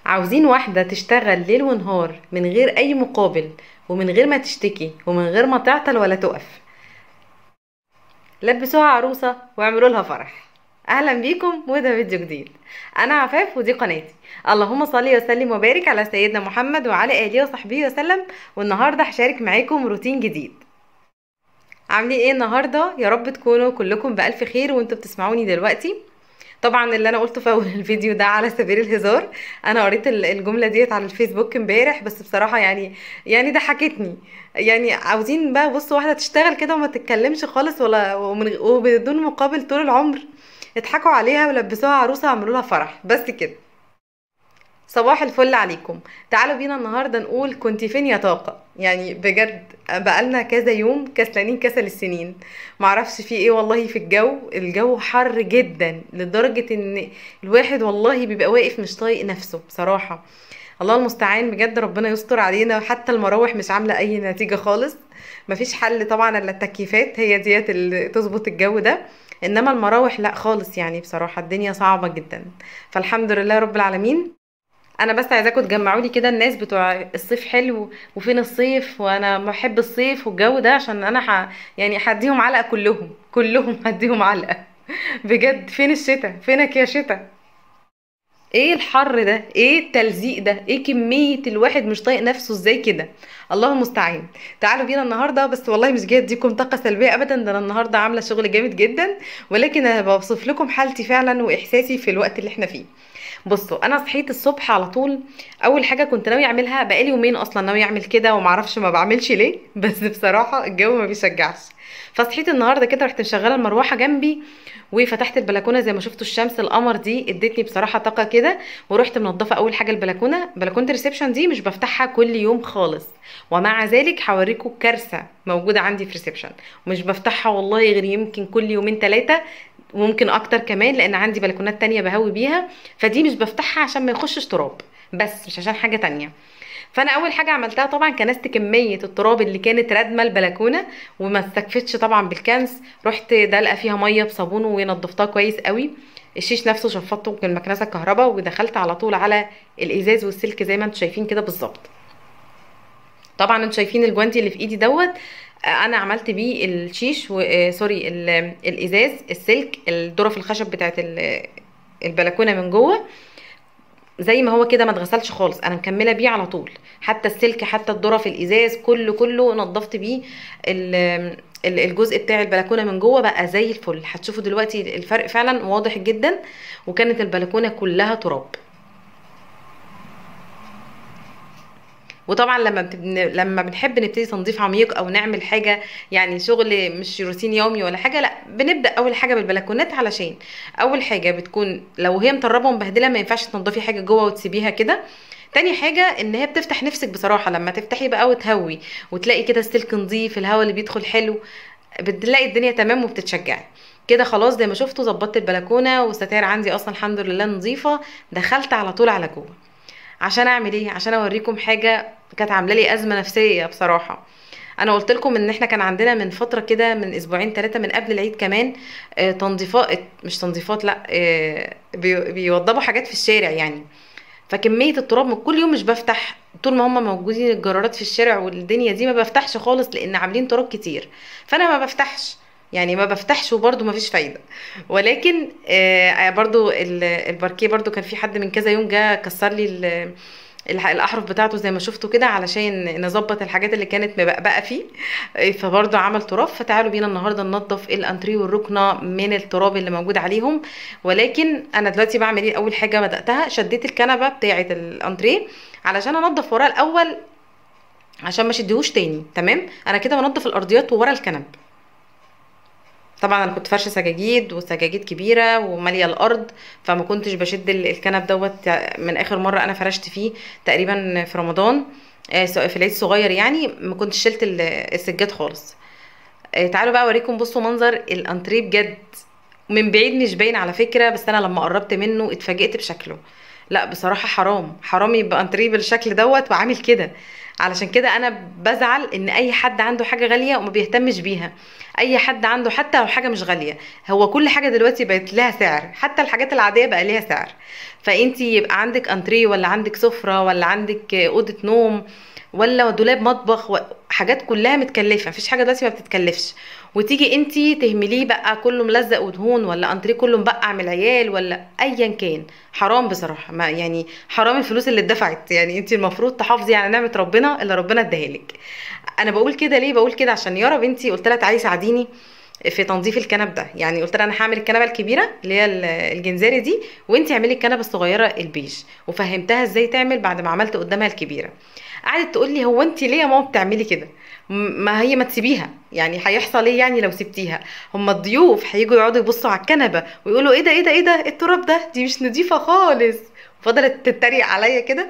عاوزين واحدة تشتغل ليل ونهار من غير أي مقابل ومن غير ما تشتكي ومن غير ما تعطل ولا تقف لبسوها عروسة واعملوا لها فرح أهلا بيكم وده فيديو جديد أنا عفاف ودي قناتي اللهم صل وسلم وبارك على سيدنا محمد وعلى آله وصحبه وسلم والنهاردة هشارك معاكم روتين جديد عاملين ايه النهارده يا رب تكونوا كلكم بألف خير وانتوا بتسمعوني دلوقتي طبعا اللي انا قلته في اول الفيديو ده على سبيل الهزار انا قريت ال- الجمله ديت على الفيسبوك امبارح بس بصراحه يعني يعني ضحكتني يعني عاوزين بقى بصوا واحده تشتغل كده وما تتكلمش خالص ولا ومن وبدون مقابل طول العمر اضحكوا عليها ولبسوها عروسه وعملوا لها فرح بس كده صباح الفل عليكم تعالوا بينا النهارده نقول كنت فين يا طاقه يعني بجد بقالنا كذا يوم كسلانين كسل السنين معرفش في ايه والله في الجو الجو حر جدا لدرجه ان الواحد والله بيبقى واقف مش طايق نفسه بصراحه الله المستعان بجد ربنا يستر علينا حتى المراوح مش عامله اي نتيجه خالص مفيش حل طبعا الا التكييفات هي ديت اللي تظبط الجو ده انما المراوح لا خالص يعني بصراحه الدنيا صعبه جدا فالحمد لله رب العالمين انا بس عايزاكم تجمعوا لي كده الناس بتوع الصيف حلو وفين الصيف وانا بحب الصيف والجو ده عشان انا ح... يعني هديهم علقه كلهم كلهم هديهم علقه بجد فين الشتاء فينك يا شتاء ايه الحر ده ايه التلزيق ده ايه كمية الواحد مش طايق نفسه ازاي كده الله المستعان تعالوا بينا النهارده بس والله مش جايه اديكم طاقه سلبيه ابدا ده انا النهارده عامله شغل جامد جدا ولكن انا بوصف لكم حالتي فعلا واحساسي في الوقت اللي احنا فيه بصوا انا صحيت الصبح على طول اول حاجه كنت ناوي اعملها بقالي يومين اصلا ناوي اعمل كده ومعرفش ما بعملش ليه بس بصراحه الجو ما بيشجعش فصحيت النهارده كده رحت مشغله المروحه جنبي وفتحت البلكونه زي ما شفتوا الشمس القمر دي ادتني بصراحه طاقه كده ورحت منضفه اول حاجه البلكونه بلكونه الريسبشن دي مش بفتحها كل يوم خالص ومع ذلك هوريكم كارثه موجوده عندي في ريسبشن ومش بفتحها والله غير يمكن كل يومين ثلاثه وممكن اكتر كمان لان عندي بلكونات تانية بهوي بيها فدي مش بفتحها عشان ما يخشش تراب بس مش عشان حاجه تانية فانا اول حاجه عملتها طبعا كنست كميه التراب اللي كانت رادمه البلكونه وما استكفتش طبعا بالكنس رحت دلقه فيها ميه بصابون ونضفتها كويس قوي الشيش نفسه شفطته بالمكنسه الكهرباء ودخلت على طول على الازاز والسلك زي ما انتم شايفين كده بالظبط طبعا انتم شايفين الجوانتي اللي في ايدي دوت انا عملت بيه الشيش و... آه، سوري ال- الازاز السلك الظرف الخشب بتاعت ال- البلكونه من جوه زي ما هو كده ما اتغسلش خالص انا مكمله بيه على طول حتى السلك حتى الظرف الازاز كله كله نضفت بيه ال- ال- الجزء بتاع البلكونه من جوه بقى زي الفل هتشوفوا دلوقتي الفرق فعلا واضح جدا وكانت البلكونه كلها تراب وطبعا لما بتبن... لما بنحب نبتدي تنظيف عميق او نعمل حاجه يعني شغل مش روتين يومي ولا حاجه لا بنبدا اول حاجه بالبلكونات علشان اول حاجه بتكون لو هي مطربه ومبهدله ما ينفعش تنضفي حاجه جوه وتسيبيها كده تاني حاجة ان هي بتفتح نفسك بصراحة لما تفتحي بقى وتهوي وتلاقي كده السلك نظيف الهواء اللي بيدخل حلو بتلاقي الدنيا تمام وبتتشجعي كده خلاص زي ما شفتوا ظبطت البلكونة والستاير عندي اصلا الحمد لله نظيفة دخلت على طول على جوه عشان اعمل ايه عشان اوريكم حاجه كانت عامله لي ازمه نفسيه بصراحه انا قلت لكم ان احنا كان عندنا من فتره كده من اسبوعين ثلاثه من قبل العيد كمان آه، تنظيفات مش تنظيفات لا آه، بي- بيوضبوا حاجات في الشارع يعني فكميه التراب من كل يوم مش بفتح طول ما هم موجودين الجرارات في الشارع والدنيا دي ما بفتحش خالص لان عاملين تراب كتير فانا ما بفتحش يعني ما بفتحش وبرده ما فيش فايده ولكن آه برضو ال- الباركيه برضو كان في حد من كذا يوم جه كسر لي ال- الح- الاحرف بتاعته زي ما شفتوا كده علشان نظبط الحاجات اللي كانت مبقبقه فيه آه، فبرضه عمل تراب فتعالوا بينا النهارده ننضف الانتريه والركنه من التراب اللي موجود عليهم ولكن انا دلوقتي بعمل ايه اول حاجه بداتها شديت الكنبه بتاعه الانتريه علشان انضف وراه الاول عشان ما شديهوش تاني تمام انا كده بنضف الارضيات وورا الكنب طبعا انا كنت فرشه سجاجيد وسجاجيد كبيره وماليه الارض فما كنتش بشد ال- الكنب دوت من اخر مره انا فرشت فيه تقريبا في رمضان آه، س- في العيد الصغير يعني ما كنتش شلت ال- السجاد خالص آه، تعالوا بقى اوريكم بصوا منظر الانتريه بجد من بعيد مش باين على فكره بس انا لما قربت منه اتفاجئت بشكله لا بصراحه حرام حرام يبقى انتريه بالشكل دوت وعامل كده علشان كده انا بزعل ان اي حد عنده حاجه غاليه وما بيهتمش بيها اي حد عنده حتى لو حاجه مش غاليه هو كل حاجه دلوقتي بقت لها سعر حتى الحاجات العاديه بقى ليها سعر فانت يبقى عندك انتريه ولا عندك سفره ولا عندك اوضه نوم ولا دولاب مطبخ و- حاجات كلها متكلفه مفيش حاجه دلوقتي ما بتتكلفش وتيجي انت تهمليه بقى كله ملزق ودهون ولا انتريه كله مبقع من العيال ولا ايا كان حرام بصراحه ما يعني حرام الفلوس اللي اتدفعت يعني انت المفروض تحافظي على نعمه ربنا اللي ربنا اداها لك انا بقول كده ليه بقول كده عشان يارا بنتي قلت لها تعالي ساعديني في تنظيف الكنب ده يعني قلت لها انا هعمل الكنبه الكبيره اللي هي ال- الجنزاري دي وانت اعملي الكنبه الصغيره البيج وفهمتها ازاي تعمل بعد ما عملت قدامها الكبيره قعدت تقول لي هو انت ليه يا ماما بتعملي كده م- ما هي ما تسيبيها يعني هيحصل ايه يعني لو سبتيها هم الضيوف هيجوا يقعدوا يبصوا على الكنبه ويقولوا ايه ده ايه ده ايه ده التراب ده دي مش نظيفه خالص فضلت تتريق عليا كده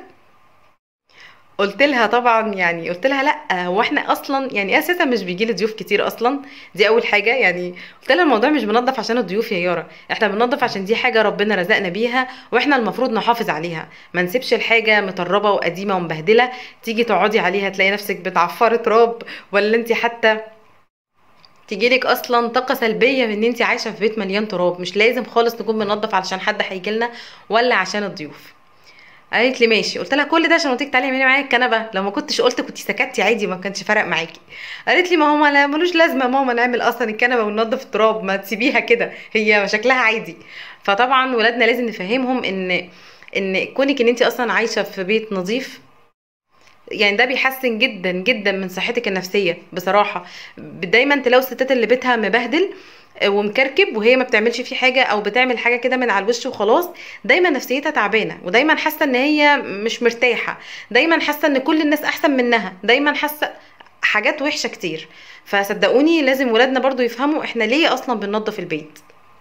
قلت لها طبعا يعني قلت لها لا هو احنا اصلا يعني اساسا مش بيجي لي ضيوف كتير اصلا دي اول حاجه يعني قلت لها الموضوع مش بننضف عشان الضيوف يا يارا احنا بننضف عشان دي حاجه ربنا رزقنا بيها واحنا المفروض نحافظ عليها ما نسيبش الحاجه مطربه وقديمه ومبهدله تيجي تقعدي عليها تلاقي نفسك بتعفري تراب ولا انت حتى تجيلك اصلا طاقه سلبيه من ان انت عايشه في بيت مليان تراب مش لازم خالص نكون بننضف علشان حد هيجي لنا ولا عشان الضيوف قالت لي ماشي قلت لها كل ده عشان قلت لك تعالي اعملي معايا الكنبه لو ما كنتش قلت كنت سكتي عادي ما كانش فارق معاكي قالت لي ما هو ما ملوش لازمه يا ماما نعمل اصلا الكنبه وننضف التراب ما تسيبيها كده هي شكلها عادي فطبعا ولادنا لازم نفهمهم ان ان كونك ان انت اصلا عايشه في بيت نظيف يعني ده بيحسن جدا جدا من صحتك النفسيه بصراحه دايما تلاقوا الستات اللي بيتها مبهدل ومكركب وهي ما بتعملش فيه حاجه او بتعمل حاجه كده من على الوش وخلاص دايما نفسيتها تعبانه ودايما حاسه ان هي مش مرتاحه دايما حاسه ان كل الناس احسن منها دايما حاسه حاجات وحشه كتير فصدقوني لازم ولادنا برضو يفهموا احنا ليه اصلا بننظف البيت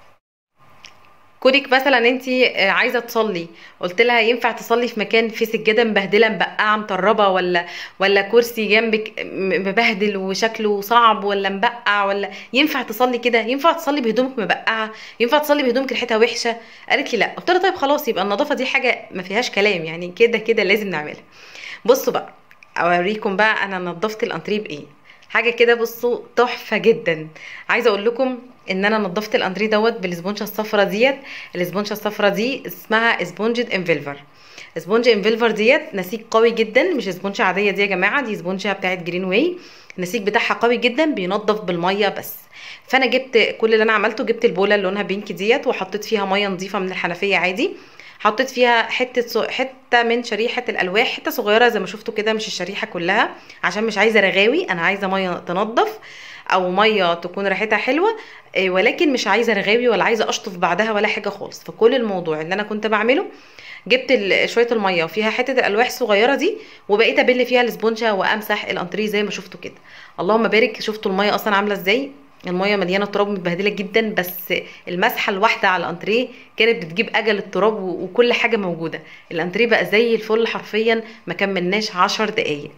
كونك مثلا انت عايزه تصلي قلت لها ينفع تصلي في مكان فيه سجاده مبهدله مبقعه مطربه ولا ولا كرسي جنبك مبهدل وشكله صعب ولا مبقع ولا ينفع تصلي كده ينفع تصلي بهدومك مبقعه ينفع تصلي بهدومك ريحتها وحشه قالت لي لا قلت لها طيب خلاص يبقى النظافه دي حاجه ما فيهاش كلام يعني كده كده لازم نعملها بصوا بقى اوريكم بقى انا نظفت الانتريه بايه حاجه كده بصوا تحفه جدا عايزه اقول لكم ان انا نظفت الانتريه دوت بالاسبونجه الصفرا ديت الاسبونجه الصفرا دي اسمها اسبونجه انفلفر اسبونج انفلفر ديت نسيج قوي جدا مش اسبونجه عاديه دي يا جماعه دي اسبونجه بتاعت جرين واي النسيج بتاعها قوي جدا بينظف بالميه بس فانا جبت كل اللي انا عملته جبت البوله اللي لونها بينك ديت وحطيت فيها ميه نظيفه من الحنفيه عادي حطيت فيها حته ص... حته من شريحه الالواح حته صغيره زي ما شفتوا كده مش الشريحه كلها عشان مش عايزه رغاوي انا عايزه ميه تنظف او ميه تكون ريحتها حلوه إيه، ولكن مش عايزه رغاوي ولا عايزه اشطف بعدها ولا حاجه خالص فكل الموضوع اللي انا كنت بعمله جبت ال- شويه الميه وفيها حته الالواح الصغيره دي وبقيت ابل فيها الاسبونجه وامسح الانتريه زي ما شفتوا كده اللهم بارك شفتوا الميه اصلا عامله ازاي الميه مليانه تراب متبهدله جدا بس المسحه الواحده على الانتريه كانت بتجيب اجل التراب و- وكل حاجه موجوده الانتريه بقى زي الفل حرفيا ما كملناش عشر دقايق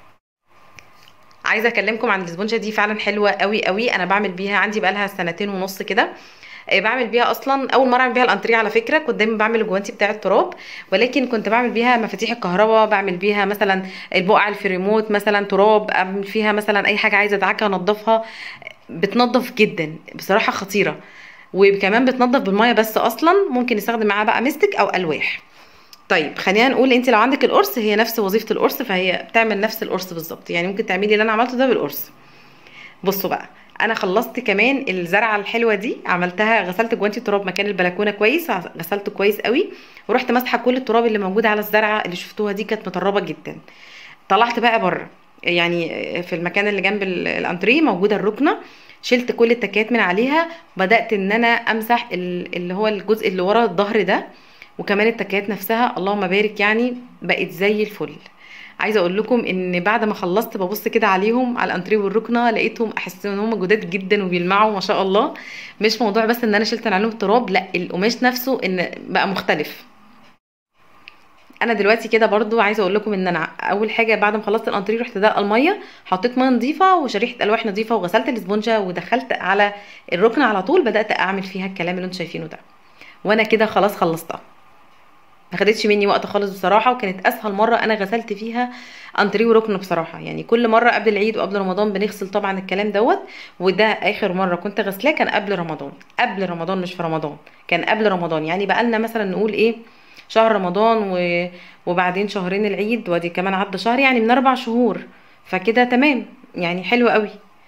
عايزه اكلمكم عن الاسبونجه دي فعلا حلوه قوي قوي انا بعمل بيها عندي بقالها سنتين ونص كده آه، بعمل بيها اصلا اول مره اعمل بيها الانتريه على فكره كنت دايما بعمل الجوانتي بتاع التراب ولكن كنت بعمل بيها مفاتيح الكهرباء بعمل بيها مثلا البقع اللي في الريموت مثلا تراب اعمل فيها مثلا اي حاجه عايزه ادعكها انضفها بتنضف جدا بصراحه خطيره وكمان بتنضف بالميه بس اصلا ممكن نستخدم معاها بقى مستك او الواح طيب خلينا نقول انت لو عندك القرص هي نفس وظيفه القرص فهي بتعمل نفس القرص بالظبط يعني ممكن تعملي اللي انا عملته ده بالقرص بصوا بقى انا خلصت كمان الزرعه الحلوه دي عملتها غسلت جوانتي التراب مكان البلكونه كويس غسلته كويس قوي ورحت ماسحه كل التراب اللي موجود على الزرعه اللي شفتوها دي كانت مطربه جدا طلعت بقى بره يعني في المكان اللي جنب ال- الانتريه موجوده الركنه شلت كل التكات من عليها وبدات ان انا امسح ال- اللي هو الجزء اللي ورا الظهر ده وكمان التكات نفسها اللهم بارك يعني بقت زي الفل عايزه اقول لكم ان بعد ما خلصت ببص كده عليهم على الانتريه والركنه لقيتهم احس ان هم جداد جدا وبيلمعوا ما شاء الله مش موضوع بس ان انا شلت من عليهم التراب لا القماش نفسه ان بقى مختلف انا دلوقتي كده برضو عايزه اقول لكم ان انا اول حاجه بعد ما خلصت الانتريه رحت دلق الميه حطيت ميه نظيفه وشريحه الواح نظيفه وغسلت الاسبونجه ودخلت على الركنه على طول بدات اعمل فيها الكلام اللي انتم شايفينه ده وانا كده خلاص خلصتها ما خدتش مني وقت خالص بصراحه وكانت اسهل مره انا غسلت فيها انتريه وركن بصراحه يعني كل مره قبل العيد وقبل رمضان بنغسل طبعا الكلام دوت وده اخر مره كنت غسلاه كان قبل رمضان قبل رمضان مش في رمضان كان قبل رمضان يعني بقالنا مثلا نقول ايه شهر رمضان و... وبعدين شهرين العيد وادي كمان عدى شهر يعني من اربع شهور فكده تمام يعني حلو قوي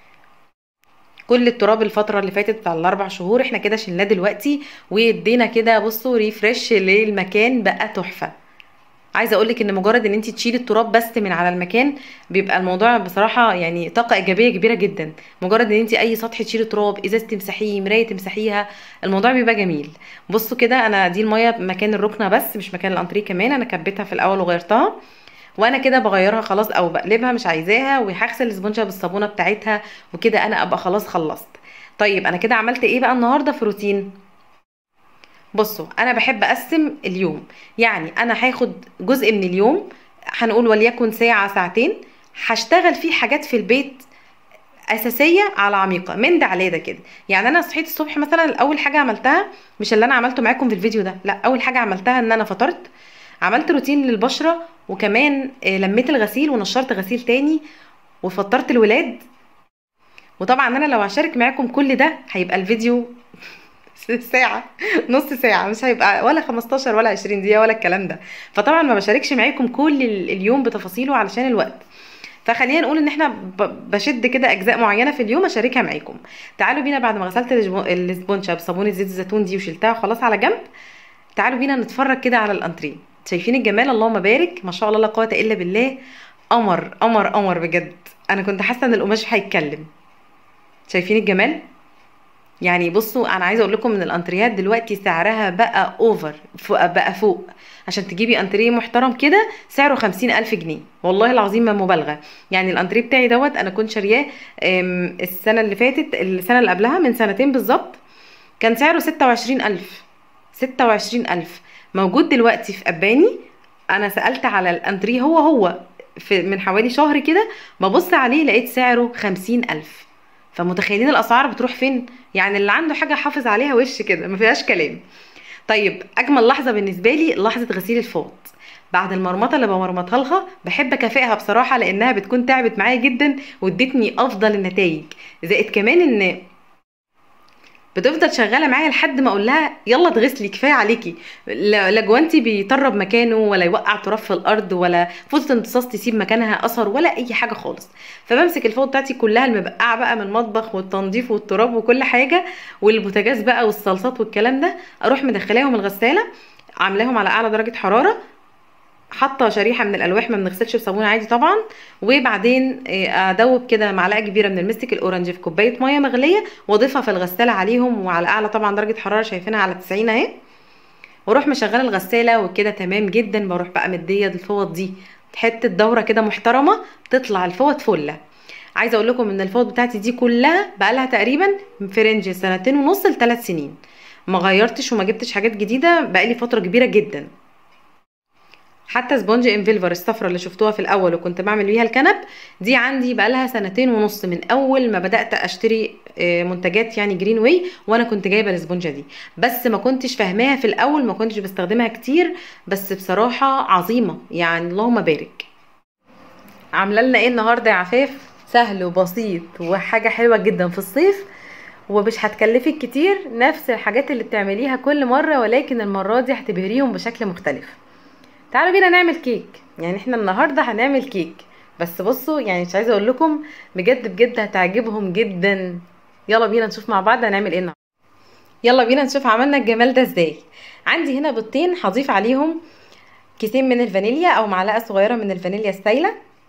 كل التراب الفتره اللي فاتت بتاع الاربع شهور احنا كده شلناه دلوقتي وادينا كده بصوا ريفرش للمكان بقى تحفه عايزه اقول لك ان مجرد ان انت تشيلي التراب بس من على المكان بيبقى الموضوع بصراحه يعني طاقه ايجابيه كبيره جدا مجرد ان انت اي سطح تشيلي تراب ازاز تمسحيه مرايه تمسحيها الموضوع بيبقى جميل بصوا كده انا دي الميه مكان الركنه بس مش مكان الانتريه كمان انا كبيتها في الاول وغيرتها وانا كده بغيرها خلاص او بقلبها مش عايزاها وهغسل الاسبونجه بالصابونه بتاعتها وكده انا ابقى خلاص خلصت طيب انا كده عملت ايه بقى النهارده في روتين بصوا انا بحب اقسم اليوم يعني انا هاخد جزء من اليوم هنقول وليكن ساعه ساعتين هشتغل فيه حاجات في البيت اساسيه على عميقه من ده على ده كده يعني انا صحيت الصبح مثلا اول حاجه عملتها مش اللي انا عملته معاكم في الفيديو ده لا اول حاجه عملتها ان انا فطرت عملت روتين للبشره وكمان لميت الغسيل ونشرت غسيل تاني وفطرت الولاد وطبعا انا لو هشارك معاكم كل ده هيبقى الفيديو ساعة نص ساعة مش هيبقى ولا 15 ولا 20 دقيقة ولا الكلام ده فطبعا ما بشاركش معاكم كل اليوم بتفاصيله علشان الوقت فخلينا نقول ان احنا بشد كده اجزاء معينه في اليوم اشاركها معاكم تعالوا بينا بعد ما غسلت الاسبونشا بصابونه زيت الزيتون دي وشلتها خلاص على جنب تعالوا بينا نتفرج كده على الانتريه شايفين الجمال اللهم بارك ما شاء الله لا قوه الا بالله قمر قمر قمر بجد انا كنت حاسه ان القماش هيتكلم شايفين الجمال يعني بصوا انا عايزه اقول لكم ان الانتريات دلوقتي سعرها بقى اوفر فوق بقى فوق عشان تجيبي انتريه محترم كده سعره خمسين الف جنيه والله العظيم ما مبالغه يعني الانتريه بتاعي دوت انا كنت شارياه السنه اللي فاتت السنه اللي قبلها من سنتين بالظبط كان سعره ستة وعشرين الف ستة وعشرين الف موجود دلوقتي في اباني انا سالت على الانتريه هو هو في من حوالي شهر كده ببص عليه لقيت سعره خمسين الف فمتخيلين الاسعار بتروح فين يعني اللي عنده حاجه حافظ عليها وش كده ما فيهاش كلام طيب اجمل لحظه بالنسبه لي لحظه غسيل الفوط بعد المرمطه اللي بمرمطها لها بحب اكافئها بصراحه لانها بتكون تعبت معايا جدا وادتني افضل النتائج زائد كمان ان بتفضل شغاله معايا لحد ما اقول لها يلا اتغسلي كفايه عليكي لا جوانتي بيطرب مكانه ولا يوقع تراب في الارض ولا فوطه امتصاص تسيب مكانها اثر ولا اي حاجه خالص فبمسك الفوط بتاعتي كلها المبقعه بقى من المطبخ والتنظيف والتراب وكل حاجه والبوتاجاز بقى والصلصات والكلام ده اروح مدخلاهم الغساله عاملاهم على اعلى درجه حراره حاطه شريحه من الالواح ما بنغسلش بصابون عادي طبعا وبعدين ادوب كده معلقه كبيره من المستك الاورنج في كوبايه ميه مغليه واضيفها في الغساله عليهم وعلى اعلى طبعا درجه حراره شايفينها على 90 اهي واروح مشغله الغساله وكده تمام جدا بروح بقى مديه الفوط دي حته دوره كده محترمه تطلع الفوط فله عايزه اقول لكم ان الفوط بتاعتي دي كلها بقى لها تقريبا في رينج سنتين ونص لثلاث سنين ما غيرتش وما جبتش حاجات جديده بقالي فتره كبيره جدا حتى سبونج انفيلفر الصفرة اللي شفتوها في الاول وكنت بعمل بيها الكنب دي عندي بقالها سنتين ونص من اول ما بدات اشتري منتجات يعني جرين واي وانا كنت جايبه السبونجه دي بس ما كنتش فاهماها في الاول ما كنتش بستخدمها كتير بس بصراحه عظيمه يعني اللهم بارك عامله لنا ايه النهارده يا عفاف سهل وبسيط وحاجه حلوه جدا في الصيف ومش هتكلفك كتير نفس الحاجات اللي بتعمليها كل مره ولكن المره دي هتبهريهم بشكل مختلف تعالوا بينا نعمل كيك يعني احنا النهارده هنعمل كيك بس بصوا يعني مش عايزه اقول لكم بجد بجد هتعجبهم جدا يلا بينا نشوف مع بعض هنعمل ايه النهارده يلا بينا نشوف عملنا الجمال ده ازاي عندي هنا بيضتين هضيف عليهم كيسين من الفانيليا او معلقه صغيره من الفانيليا السايله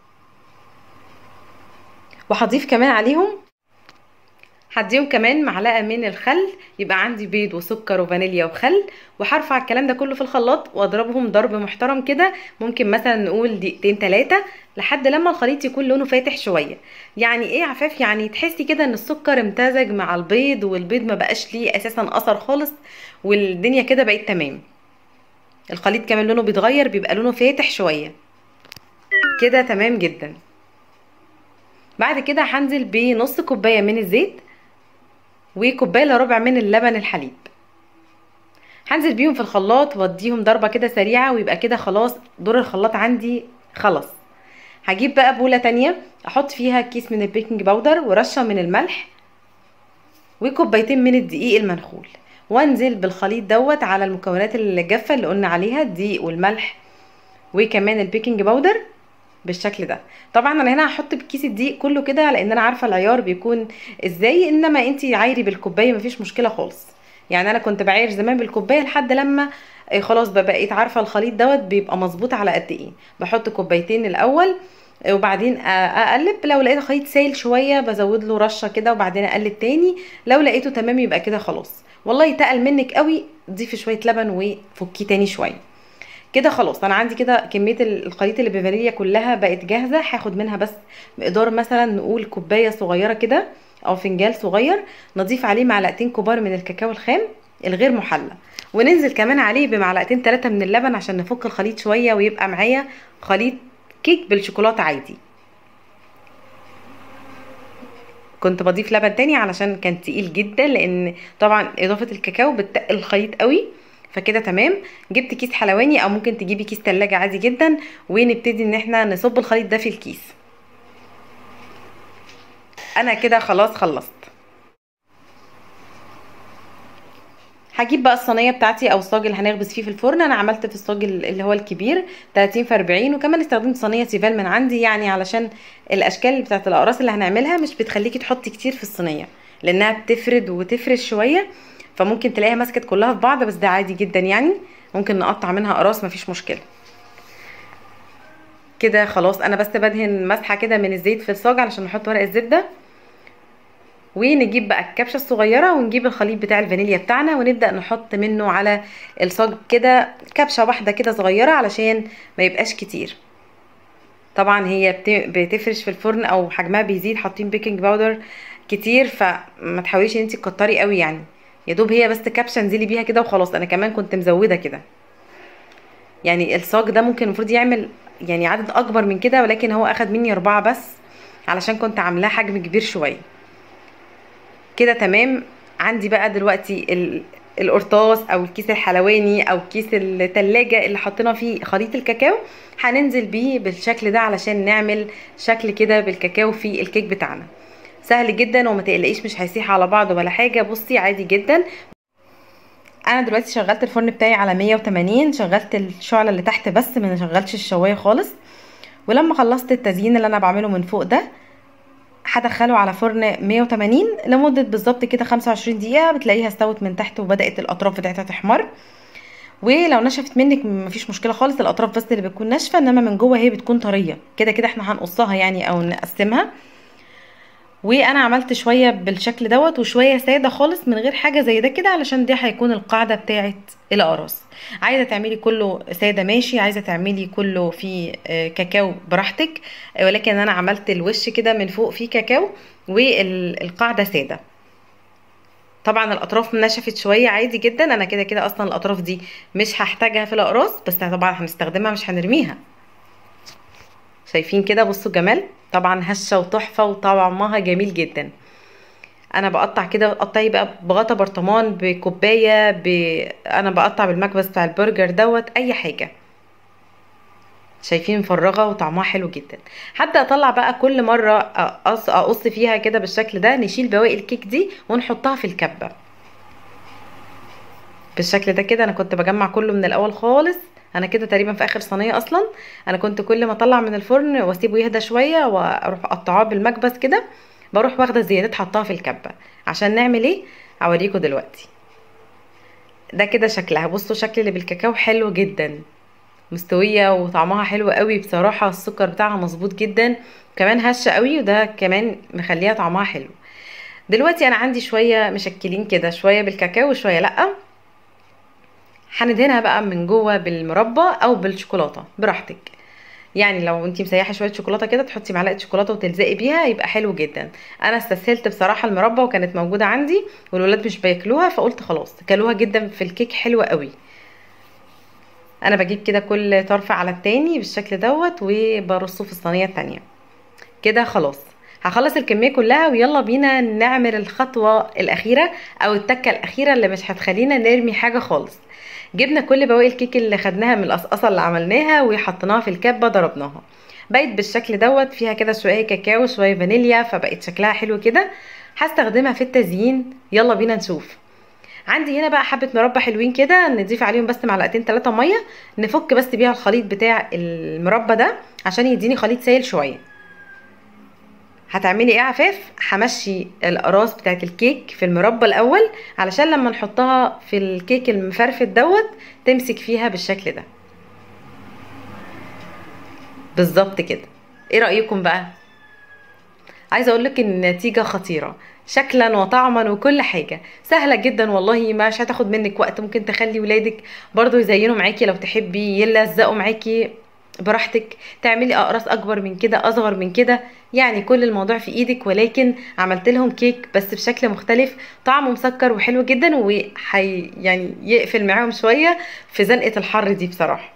وهضيف كمان عليهم هديهم كمان معلقه من الخل يبقى عندي بيض وسكر وفانيليا وخل وهرفع الكلام ده كله في الخلاط واضربهم ضرب محترم كده ممكن مثلا نقول دقيقتين ثلاثه لحد لما الخليط يكون لونه فاتح شويه يعني ايه عفاف يعني تحسي كده ان السكر امتزج مع البيض والبيض ما بقاش ليه اساسا اثر خالص والدنيا كده بقت تمام الخليط كمان لونه بيتغير بيبقى لونه فاتح شويه كده تمام جدا بعد كده هنزل بنص كوبايه من الزيت وكوبايه الا ربع من اللبن الحليب هنزل بيهم في الخلاط واديهم ضربه كده سريعه ويبقى كده خلاص دور الخلاط عندي خلص هجيب بقى بوله تانية احط فيها كيس من البيكنج باودر ورشه من الملح وكوبايتين من الدقيق المنخول وانزل بالخليط دوت على المكونات الجافه اللي قلنا عليها الدقيق والملح وكمان البيكنج باودر بالشكل ده طبعا انا هنا هحط بكيس الدقيق كله كده لان انا عارفه العيار بيكون ازاي انما انت عايري بالكوبايه مفيش مشكله خالص يعني انا كنت بعاير زمان بالكوبايه لحد لما آه، خلاص بقى بقيت عارفه الخليط دوت بيبقى مظبوط على قد ايه بحط كوبايتين الاول آه، وبعدين آه، اقلب لو لقيت الخليط سايل شويه بزود له رشه كده وبعدين اقلب تاني لو لقيته تمام يبقى كده خلاص والله تقل منك قوي ضيفي شويه لبن وفكيه تاني شويه كده خلاص انا عندي كده كميه الخليط اللي بفانيليا كلها بقت جاهزه هاخد منها بس مقدار مثلا نقول كوبايه صغيره كده او فنجان صغير نضيف عليه معلقتين كبار من الكاكاو الخام الغير محلى وننزل كمان عليه بمعلقتين ثلاثه من اللبن عشان نفك الخليط شويه ويبقى معايا خليط كيك بالشوكولاته عادي كنت بضيف لبن تاني علشان كان تقيل جدا لان طبعا اضافه الكاكاو بتقل الخليط قوي فكده تمام جبت كيس حلواني او ممكن تجيبي كيس تلاجة عادي جدا ونبتدي ان احنا نصب الخليط ده في الكيس انا كده خلاص خلصت هجيب بقى الصينيه بتاعتي او الصاج اللي هنخبز فيه في الفرن انا عملت في الصاج اللي هو الكبير 30 في 40 وكمان استخدمت صينيه سيفال من عندي يعني علشان الاشكال بتاعت الاقراص اللي هنعملها مش بتخليكي تحطي كتير في الصينيه لانها بتفرد وتفرش شويه فممكن تلاقيها مسكت كلها في بعض بس ده عادي جدا يعني ممكن نقطع منها اقراص مفيش مشكله كده خلاص انا بس بدهن مسحه كده من الزيت في الصاج علشان نحط ورق الزبده ونجيب بقى الكبشه الصغيره ونجيب الخليط بتاع الفانيليا بتاعنا ونبدا نحط منه على الصاج كده كبشه واحده كده صغيره علشان ما يبقاش كتير طبعا هي بت- بتفرش في الفرن او حجمها بيزيد حاطين بيكنج باودر كتير فما تحاوليش ان انت تكتري قوي يعني يا دوب هي بس كبشه انزلي بيها كده وخلاص انا كمان كنت مزوده كده يعني الصاج ده ممكن المفروض يعمل يعني عدد اكبر من كده ولكن هو اخد مني اربعة بس علشان كنت عاملاه حجم كبير شويه كده تمام عندي بقى دلوقتي ال- القرطاس او الكيس الحلواني او كيس التلاجة اللي حطينا فيه خليط الكاكاو هننزل بيه بالشكل ده علشان نعمل شكل كده بالكاكاو في الكيك بتاعنا سهل جدا وما تقلقيش مش هيسيح على بعض ولا حاجه بصي عادي جدا انا دلوقتي شغلت الفرن بتاعي على 180 شغلت الشعله اللي تحت بس ما شغلتش الشوايه خالص ولما خلصت التزيين اللي انا بعمله من فوق ده هدخله على فرن 180 لمده بالظبط كده 25 دقيقه بتلاقيها استوت من تحت وبدات الاطراف بتاعتها تحمر ولو نشفت منك مفيش مشكله خالص الاطراف بس اللي بتكون ناشفه انما من جوه هي بتكون طريه كده كده احنا هنقصها يعني او نقسمها وانا عملت شويه بالشكل دوت وشويه ساده خالص من غير حاجه زي ده كده علشان دي هيكون القاعده بتاعه الاقراص عايزه تعملي كله ساده ماشي عايزه تعملي كله فيه آه، كاكاو براحتك آه، ولكن انا عملت الوش كده من فوق فيه كاكاو والقاعده ساده طبعا الاطراف نشفت شويه عادي جدا انا كده كده اصلا الاطراف دي مش هحتاجها في الاقراص بس طبعا هنستخدمها مش هنرميها شايفين كده بصوا جمال طبعا هشه وتحفه وطعمها جميل جدا انا بقطع كده قطعي بقى بغطا برطمان بكوبايه ب... انا بقطع بالمكبس بتاع البرجر دوت اي حاجه شايفين مفرغه وطعمها حلو جدا هبدا اطلع بقى كل مره اقص اقص فيها كده بالشكل ده نشيل بواقي الكيك دي ونحطها في الكبه بالشكل ده كده انا كنت بجمع كله من الاول خالص انا كده تقريبا في اخر صينيه اصلا انا كنت كل ما اطلع من الفرن واسيبه يهدى شويه واروح اقطعاه بالمكبس كده بروح واخده الزيادات حطها في الكبه عشان نعمل ايه اوريكم دلوقتي ده كده شكلها بصوا شكل اللي بالكاكاو حلو جدا مستويه وطعمها حلو قوي بصراحه السكر بتاعها مظبوط جدا كمان هشه قوي وده كمان مخليها طعمها حلو دلوقتي انا عندي شويه مشكلين كده شويه بالكاكاو وشويه لا هندهنها بقى من جوه بالمربى او بالشوكولاته براحتك يعني لو انتي مسيحه شويه شوكولاته كده تحطي معلقه شوكولاته وتلزقي بيها يبقى حلو جدا انا استسهلت بصراحه المربى وكانت موجوده عندي والولاد مش بياكلوها فقلت خلاص كلوها جدا في الكيك حلوه قوي انا بجيب كده كل طرف على التاني بالشكل دوت وبرصه في الصينيه التانية كده خلاص هخلص الكميه كلها ويلا بينا نعمل الخطوه الاخيره او التكه الاخيره اللي مش هتخلينا نرمي حاجه خالص جبنا كل بواقي الكيك اللي خدناها من القصقصه اللي عملناها وحطيناها في الكبه ضربناها بقت بالشكل دوت فيها كده شويه كاكاو شويه فانيليا فبقت شكلها حلو كده هستخدمها في التزيين يلا بينا نشوف عندي هنا بقى حبه مربى حلوين كده نضيف عليهم بس معلقتين ثلاثه ميه نفك بس بيها الخليط بتاع المربى ده عشان يديني خليط سائل شويه هتعملي ايه عفاف همشي الاقراص بتاعت الكيك في المربى الاول علشان لما نحطها في الكيك المفرفت دوت تمسك فيها بالشكل ده بالظبط كده ايه رايكم بقى عايزه اقول لك ان النتيجه خطيره شكلا وطعما وكل حاجه سهله جدا والله مش هتاخد منك وقت ممكن تخلي ولادك برضو يزينوا معاكي لو تحبي يلزقوا معاكي براحتك تعملي اقراص اكبر من كده اصغر من كده يعني كل الموضوع في ايدك ولكن عملت لهم كيك بس بشكل مختلف طعمه مسكر وحلو جدا وحي يعني يقفل معاهم شويه في زنقه الحر دي بصراحه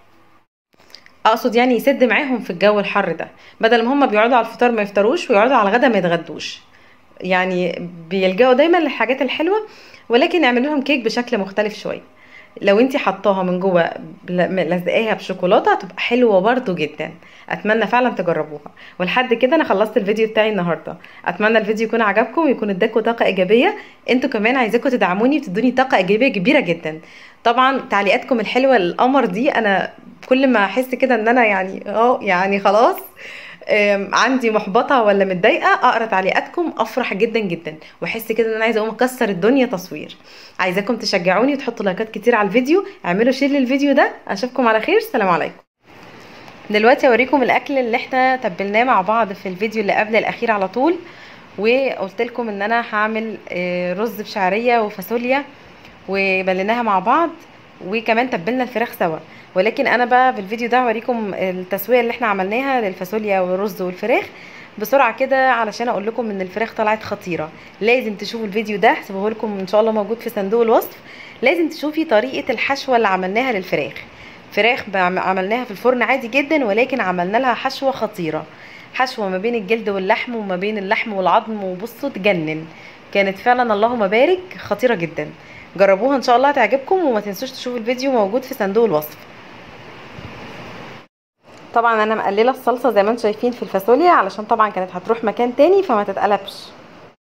اقصد يعني يسد معاهم في الجو الحر ده بدل ما هم بيقعدوا على الفطار ما يفطروش ويقعدوا على الغدا ما يتغدوش يعني بيلجأوا دايما للحاجات الحلوه ولكن اعملوا لهم كيك بشكل مختلف شويه لو انتي حطاها من جوه لزقاها بشوكولاته هتبقى حلوه برضو جدا اتمنى فعلا تجربوها ولحد كده انا خلصت الفيديو بتاعي النهارده اتمنى الفيديو يكون عجبكم ويكون اداكم طاقه ايجابيه انتوا كمان عايزاكم تدعموني وتدوني طاقه ايجابيه كبيره جدا طبعا تعليقاتكم الحلوه القمر دي انا كل ما احس كده ان انا يعني اه يعني خلاص عندي محبطه ولا متضايقه اقرا تعليقاتكم افرح جدا جدا واحس كده ان انا عايزه اقوم اكسر الدنيا تصوير عايزاكم تشجعوني وتحطوا لايكات كتير على الفيديو اعملوا شير للفيديو ده اشوفكم على خير سلام عليكم دلوقتي اوريكم الاكل اللي احنا تبلناه مع بعض في الفيديو اللي قبل الاخير على طول وقلت لكم ان انا هعمل رز بشعريه وفاصوليا وبليناها مع بعض وكمان تبلنا الفراخ سوا ولكن انا بقى في الفيديو ده هوريكم التسويه اللي احنا عملناها للفاصوليا والرز والفراخ بسرعه كده علشان اقول لكم ان الفراخ طلعت خطيره لازم تشوفوا الفيديو ده هسيبه لكم ان شاء الله موجود في صندوق الوصف لازم تشوفي طريقه الحشوه اللي عملناها للفراخ فراخ عملناها في الفرن عادي جدا ولكن عملنا لها حشوه خطيره حشوه ما بين الجلد واللحم وما بين اللحم والعظم وبصوا تجنن كانت فعلا اللهم بارك خطيره جدا جربوها ان شاء الله هتعجبكم وما تنسوش تشوفوا الفيديو موجود في صندوق الوصف طبعا انا مقلله الصلصه زي ما انتم شايفين في الفاصوليا علشان طبعا كانت هتروح مكان تاني فما تتقلبش